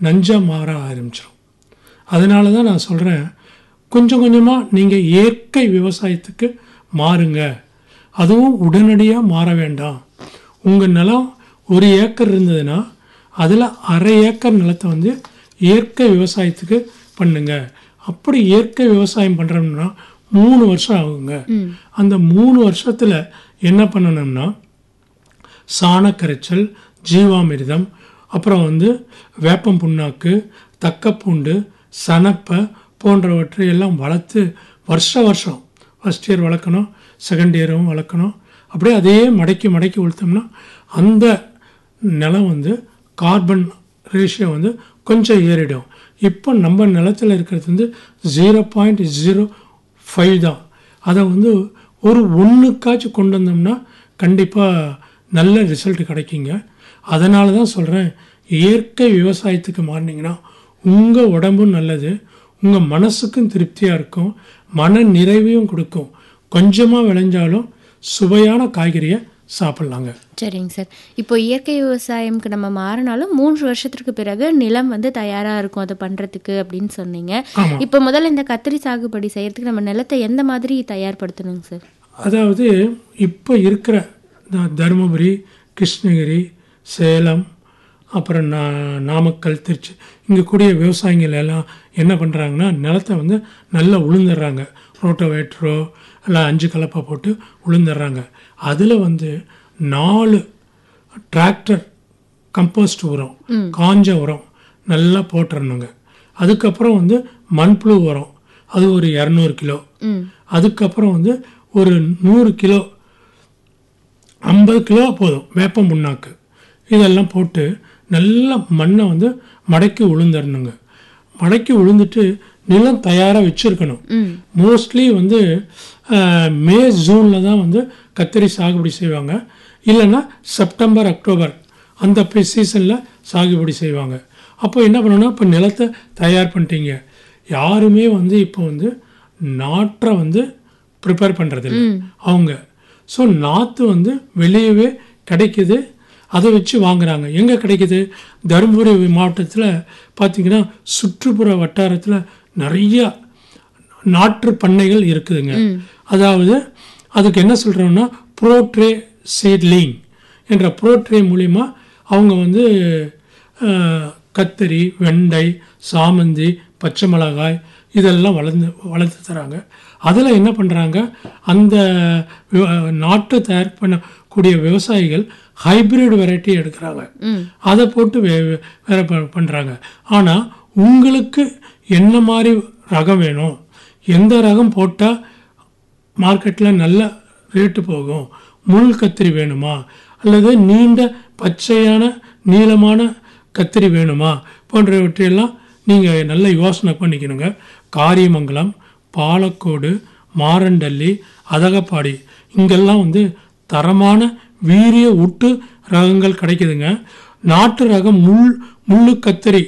நஞ்சாக மாற ஆரம்பிச்சிடும் அதனால தான் நான் சொல்கிறேன் கொஞ்சம் கொஞ்சமாக நீங்கள் இயற்கை விவசாயத்துக்கு மாறுங்க அதுவும் உடனடியாக மாற வேண்டாம் உங்கள் நிலம் ஒரு ஏக்கர் இருந்ததுன்னா அதில் அரை ஏக்கர் நிலத்தை வந்து இயற்கை விவசாயத்துக்கு பண்ணுங்க அப்படி இயற்கை விவசாயம் பண்ணுறோம்னா மூணு வருஷம் ஆகுங்க அந்த மூணு வருஷத்தில் என்ன பண்ணணும்னா சாணக்கரைச்சல் ஜீவாமிர்தம் அப்புறம் வந்து வேப்பம் புண்ணாக்கு தக்கப்பூண்டு சணப்பை போன்றவற்றை எல்லாம் வளர்த்து வருஷ வருஷம் ஃபஸ்ட் இயர் வளர்க்கணும் செகண்ட் இயரும் வளர்க்கணும் அப்படியே அதே மடக்கி மடக்கி உளுத்தோம்னா அந்த நிலம் வந்து கார்பன் ரேஷியோ வந்து கொஞ்சம் ஏறிடும் இப்போ நம்ம நிலத்தில் இருக்கிறது வந்து ஜீரோ பாயிண்ட் ஜீரோ ஃபைவ் தான் அதை வந்து ஒரு ஒன்றுக்காச்சும் கொண்டு வந்தோம்னா கண்டிப்பாக நல்ல ரிசல்ட் கிடைக்குங்க அதனால தான் சொல்கிறேன் இயற்கை விவசாயத்துக்கு மாறினீங்கன்னா உங்கள் உடம்பும் நல்லது உங்கள் மனசுக்கும் திருப்தியாக இருக்கும் மன நிறைவையும் கொடுக்கும் கொஞ்சமாக விளைஞ்சாலும் சுவையான காய்கறியை சாப்பிட்லாங்க சரிங்க சார் இப்போ இயற்கை விவசாயம்க்கு நம்ம மாறினாலும் மூன்று வருஷத்துக்கு பிறகு நிலம் வந்து தயாரா இருக்கும் அதை பண்றதுக்கு அப்படின்னு சொன்னீங்க ஆமாம் இப்போ முதல்ல இந்த கத்திரி சாகுபடி செய்யறதுக்கு நம்ம நிலத்தை எந்த மாதிரி தயார்படுத்தணுங்க சார் அதாவது இப்போ இருக்கிற இந்த தருமபுரி கிருஷ்ணகிரி சேலம் அப்புறம் நா நாமக்கல் திருச்சி இங்கே கூடிய விவசாயிகள் எல்லாம் என்ன பண்ணுறாங்கன்னா நிலத்தை வந்து நல்லா உளுந்துடுறாங்க ரோட்டோவேட்ரோ இல்லை அஞ்சு கலப்பை போட்டு உளுந்துடுறாங்க அதில் வந்து நாலு டிராக்டர் கம்போஸ்ட் உரம் காஞ்ச உரம் நல்லா போட்டுறணுங்க அதுக்கப்புறம் வந்து மண்புழு உரம் அது ஒரு இரநூறு கிலோ ம் அதுக்கப்புறம் வந்து ஒரு நூறு கிலோ ஐம்பது கிலோ போதும் வேப்பம் புண்ணாக்கு இதெல்லாம் போட்டு நல்லா மண்ணை வந்து மடக்கி உளுந்துடணுங்க மடக்கி உளுந்துட்டு நிலம் தயாராக வச்சுருக்கணும் ம் மோஸ்ட்லி வந்து அஹ், மே ஜூனில் தான் வந்து கத்திரி சாகுபடி செய்வாங்க இல்லைன்னா செப்டம்பர் அக்டோபர் அந்த சீசனில் சாகுபடி செய்வாங்க அப்போ என்ன பண்ணணும்னா இப்போ நிலத்தை தயார் பண்ணிட்டீங்க யாருமே வந்து இப்போ வந்து நாற்றை வந்து ப்ரிப்பேர் பண்ணுறதில்ல அவங்க ஸோ நாற்று வந்து வெளியவே கிடைக்குது அதை வச்சு வாங்குறாங்க எங்கே கிடைக்குது தருமபுரி மாவட்டத்தில் பார்த்தீங்கன்னா சுற்றுப்புற வட்டாரத்தில் நிறைய நாற்று பண்ணைகள் இருக்குதுங்க அதாவது அதுக்கு என்ன சொல்கிறோம்னா ப்ரோட்ரே சீட்லிங் என்ற ப்ரோட்ரே மூலிமா அவங்க வந்து அஹ், கத்தரி வெண்டை சாமந்தி பச்சை மிளகாய் இதெல்லாம் வளர்ந்து வளர்த்து தராங்க அதில் என்ன பண்ணுறாங்க அந்த வி- நாட்டு தயார் பண்ணக்கூடிய விவசாயிகள் ஹைபிரிட் வெரைட்டி எடுக்கிறாங்க அதை போட்டு வே வே- வேற ப- பண்றாங்க ஆனால் உங்களுக்கு என்ன மாதிரி ரகம் வேணும் எந்த ரகம் போட்டால் மார்க்கெட்டில் நல்ல ரேட்டு போகும் முள் கத்திரி வேணுமா அல்லது நீண்ட பச்சையான நீளமான கத்திரி வேணுமா போன்றவற்றையெல்லாம் நீங்கள் நல்ல யோசனை பண்ணிக்கணுங்க காரியமங்கலம் பாலக்கோடு மாரண்டல்லி அதகப்பாடி இங்கெல்லாம் வந்து தரமான வீரிய உட்டு ரகங்கள் கிடைக்குதுங்க நாட்டு ரகம் முள் முள்ளு கத்திரி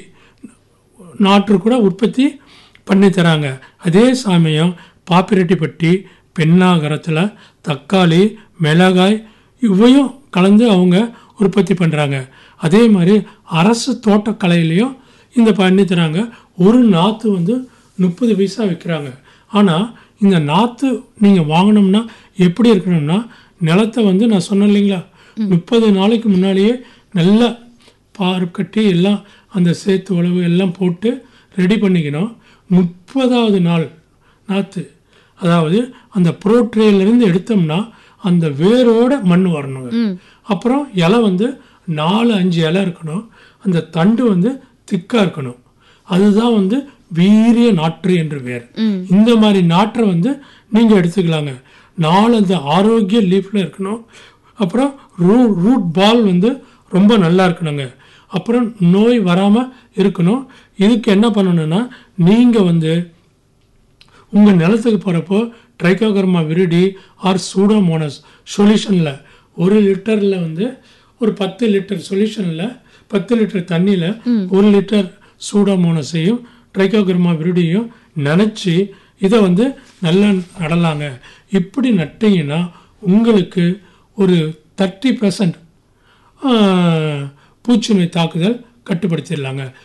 நாற்று கூட உற்பத்தி பண்ணி தராங்க அதே சமயம் பாப்பிரெட்டிப்பட்டி பெண்ணாகரத்தில் தக்காளி மிளகாய் இவையும் கலந்து அவங்க உற்பத்தி பண்ணுறாங்க அதே மாதிரி அரசு தோட்டக்கலையிலையும் இந்த பண்ணி தராங்க ஒரு நாற்று வந்து முப்பது பைசா விற்கிறாங்க ஆனால் இந்த நாற்று நீங்கள் வாங்கினோம்னா எப்படி இருக்கணும்னா நிலத்தை வந்து நான் சொன்னேன் இல்லைங்களா முப்பது நாளைக்கு முன்னாடியே நல்லா பார் கட்டி எல்லாம் அந்த சேத்து உழவு எல்லாம் போட்டு ரெடி பண்ணிக்கணும் முப்பதாவது நாள் நாற்று அதாவது அந்த புரோட்ரேலேருந்து எடுத்தோம்னா அந்த வேரோட மண் வரணுங்க அப்புறம் இலை வந்து நாலு அஞ்சு இலை இருக்கணும் அந்த தண்டு வந்து திக்காக இருக்கணும் அதுதான் வந்து வீரிய நாற்று என்று பேர் இந்த மாதிரி நாற்றை வந்து நீங்கள் எடுத்துக்கலாங்க நாலு அந்த ஆரோக்கிய லீஃப்ல இருக்கணும் அப்புறம் ரூ ரூட் பால் வந்து ரொம்ப நல்லா இருக்கணுங்க அப்புறம் நோய் வராமல் இருக்கணும் இதுக்கு என்ன பண்ணணும்னா நீங்கள் வந்து உங்கள் நிலத்துக்கு போகிறப்போ ட்ரைகோகர்மா விரிடி ஆர் சூடோமோனஸ் சொல்யூஷனில் ஒரு லிட்டரில் வந்து ஒரு பத்து லிட்டர் சொல்யூஷனில் பத்து லிட்டர் தண்ணியில் ஒரு லிட்டர் சூடோமோனஸையும் ட்ரைகோகர்மா விரிடியும் நினச்சி இதை வந்து நல்லா நடலாங்க இப்படி நட்டிங்கன்னா உங்களுக்கு ஒரு தேர்ட்டி பர்சன்ட் பூச்சி நோய் தாக்குதல் கட்டுப்படுத்திடலாங்க